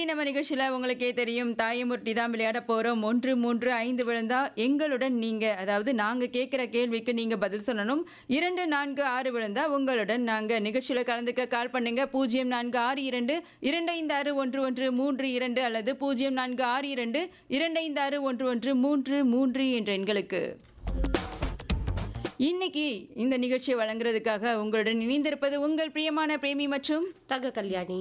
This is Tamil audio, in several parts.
இன்னைக்கு நம்ம நிகழ்ச்சியில் உங்களுக்கே தெரியும் தாயமுர்ட்டி தான் விளையாட போகிறோம் ஒன்று மூன்று ஐந்து விழுந்தா எங்களுடன் நீங்கள் அதாவது நாங்கள் கேட்குற கேள்விக்கு நீங்கள் பதில் சொல்லணும் இரண்டு நான்கு ஆறு விழுந்தா உங்களுடன் நாங்கள் நிகழ்ச்சியில் கலந்துக்க கால் பண்ணுங்க பூஜ்ஜியம் நான்கு ஆறு இரண்டு இரண்டு ஐந்து ஆறு ஒன்று ஒன்று மூன்று இரண்டு அல்லது பூஜ்ஜியம் நான்கு ஆறு இரண்டு இரண்டு ஐந்து ஆறு ஒன்று ஒன்று மூன்று மூன்று என்ற எண்களுக்கு இன்னைக்கு இந்த நிகழ்ச்சியை வழங்குறதுக்காக உங்களுடன் இணைந்திருப்பது உங்கள் பிரியமான பிரேமி மற்றும் தக கல்யாணி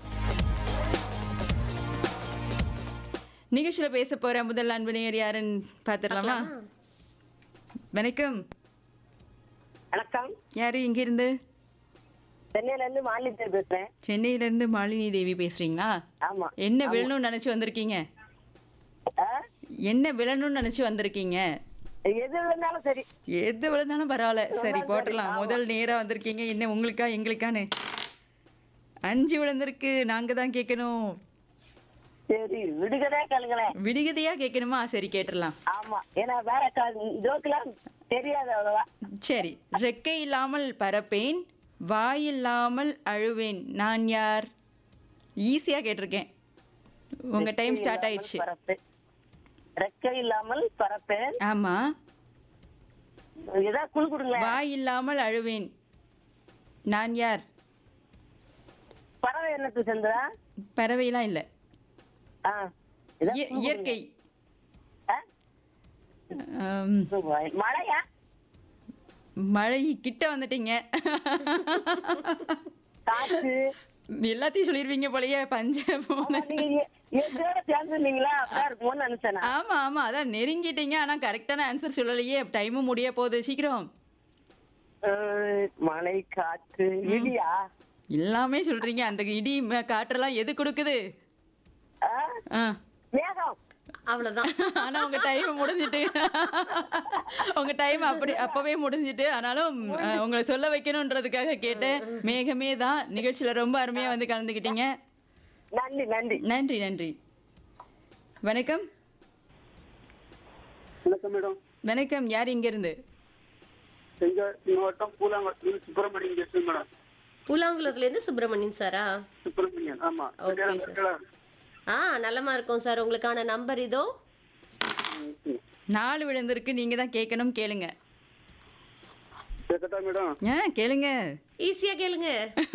நிகழ்ச்சியில் பேச போற முதல் அன்பு நேயர் யாருன்னு பார்த்துடலாமா வணக்கம் வணக்கம் யாரு இங்கிருந்து சென்னையில இருந்து மாலினி பேசுறேன் சென்னையில இருந்து மாலினி தேவி பேசுறீங்களா ஆமா என்ன விழணும்னு நினைச்சு வந்திருக்கீங்க ஆ? என்ன விழணும்னு நினைச்சு வந்திருக்கீங்க எது வேணாலும் சரி எது விழுந்தாலும் பரவாயில்ல சரி போட்டுடலாம் முதல் நேரா வந்திருக்கீங்க என்ன உங்களுக்கா எங்களுக்கான்னு அஞ்சு விழுந்திருக்கு நாங்க தான் கேட்கணும் சரி விடுகதே கேளுங்களேன் விடுகதையா கேட்கணுமா சரி கேட்டுடலாம் ஆமா ஏன்னா வேற ஜோக்கெல்லாம் தெரியாது அவ்வளவா சரி ரெக்கை இல்லாமல் பறப்பேன் வாயில்லாமல் அழுவேன் நான் யார் ஈஸியா கேட்டிருக்கேன் உங்க டைம் ஸ்டார்ட் ஆயிடுச்சு பறப்பேன் ரெக்கை இல்லாமல் பறப்பேன் ஆமா ஏதாவது குழு கொடுங்களேன் வாய் இல்லாமல் அழுவேன் நான் யார் பறவை என்னத்து சென்றா பறவைலாம் இல்ல ஆ ஏதாவது இய- குழு இயற்கை கொடுங்க. ஆ? ஆம், மழையா மழை கிட்ட வந்துட்டீங்க காத்து எல்லாத்தையும் சொல்லிருவீங்க போலயே பஞ்ச ஆமா, நீங்க எ- எதோட சேர்ந்துருந்தீங்களா அப்படியா இருக்குமோன்னு நினைச்சேன் நான். ஆமா ஆமா அதான் நெருங்கிட்டீங்க ஆனா கரெக்டான ஆன்சர் சொல்லலையே டைமும் முடிய போகுது சீக்கிரம் அஹ், மழை காத்து இடியா எல்லாமே சொல்றீங்க அந்த இடி ம- காற்றெல்லாம் எது கொடுக்குது ஆ? ஆ. மேகம் அவ்வளவுதான் ஆனா உங்க டைம் முடிஞ்சிட்டு உங்க டைம் அப்படி அப்பவே முடிஞ்சிட்டு ஆனாலும் அஹ், உங்களை சொல்ல வைக்கணும்ன்றதுக்காக கேட்டேன் மேகமே தான் நிகழ்ச்சியில ரொம்ப அருமையா வந்து கலந்துக்கிட்டீங்க நன்றி நன்றி நன்றி நன்றி வணக்கம் வணக்கம் மேடம் வணக்கம் யார் இங்க இருந்து தென்காசி மாவட்டம் பூலாங்கத்தில் சுப்பிரமணியன் பேசுறேன் மேடம் பூலாங்குளத்துல இருந்து சுப்பிரமணியன் சாரா சுப்பிரமணியன் ஆமா Okay, sir. ஆ நல்லமா இருக்கும் சார் உங்களுக்கான நம்பர் இதோ நாலு விழுந்திருக்கு நீங்க தான் கேட்கணும் கேளுங்க கேட்கட்டா மேடம் ஆ கேளுங்க ஈஸியா கேளுங்க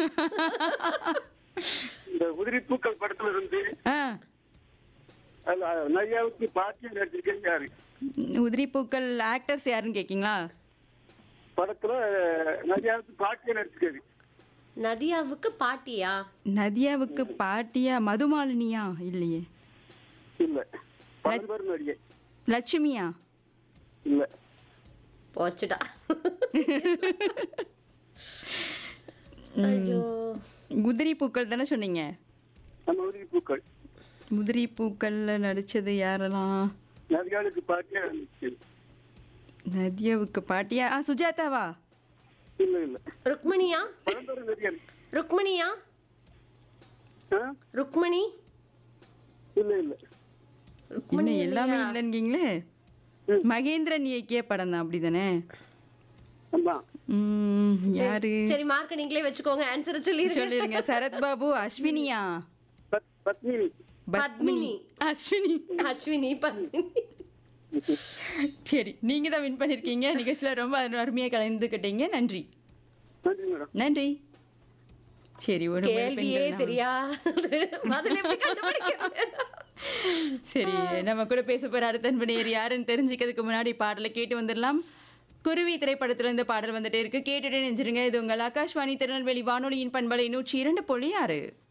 இந்த உதிரி பூக்கள் படத்துல இருந்து ஆ அதுல நையாவுக்கு பாட்டியம் நடிச்சிருக்கேன் யாரு உதிரி பூக்கள் ஆக்டர்ஸ் யாருன்னு கேட்கீங்களா படத்துல நையாவுக்கு பாட்டியம் நடிச்சிருக்காரு நதியாவுக்கு பாட்டியா நதியாவுக்கு பாட்டியா மதுமாலினியா இல்லையே இல்ல படம் பேர் நடிகை லட்சுமியா இல்ல போச்சுடா ஐயோ உதிரி பூக்கள் தானே சொன்னீங்க நம்ம உதிரி பூக்கள் உதிரி பூக்கள்ல நடிச்சது யாரெல்லாம் நதியாவுக்கு பாட்டியா நடிச்சு நதியாவுக்கு பாட்டியா ஆ சுஜாதாவா இல்ல இல்ல ருக்மணியா படம் பேர் நடிகர் ருக்மணியா ஆ? ருக்மணி இல்ல இல்ல ருக்மணி இன்னும் எல்லாமே இல்லைங்கீங்களே மகேந்திரன் இயக்கிய படம் தான் அப்படிதானே ஆமா ம், யாரு சரி மார்க் நீங்களே வச்சுக்கோங்க ஆன்சர் சொல்லிருங்க சொல்லிருங்க சரத் பாபு அஸ்வினியா பத்- பத்மினி பத்மினி அஸ்வினி அஸ்வினி பத்மினி சரி நீங்க தான் வின் பண்ணிருக்கீங்க நிகழ்ச்சியில ரொம்ப அருமையா கலந்துக்கிட்டீங்க நன்றி நன்றி மேடம் நன்றி சரி ஒரு முறை கேள்வியே பெண்கள் தான். தெரியாது பதில் எப்படி கண்டுபிடிக்கிறது சரி நம்ம கூட பேச போற அடுத்த அன்பனையர் யாருன்னு தெரிஞ்சுக்கிறதுக்கு முன்னாடி பாடலை கேட்டு வந்துடலாம் குருவி திரைப்படத்துல இருந்து பாடல் வந்துட்டே இருக்கு கேட்டுட்டே நெஞ்சிருங்க இது உங்கள் ஆகாஷ்வாணி திருநெல்வேலி வானொலியின் பண்பலை நூற்றி இரண்டு புள்ளி ஆறு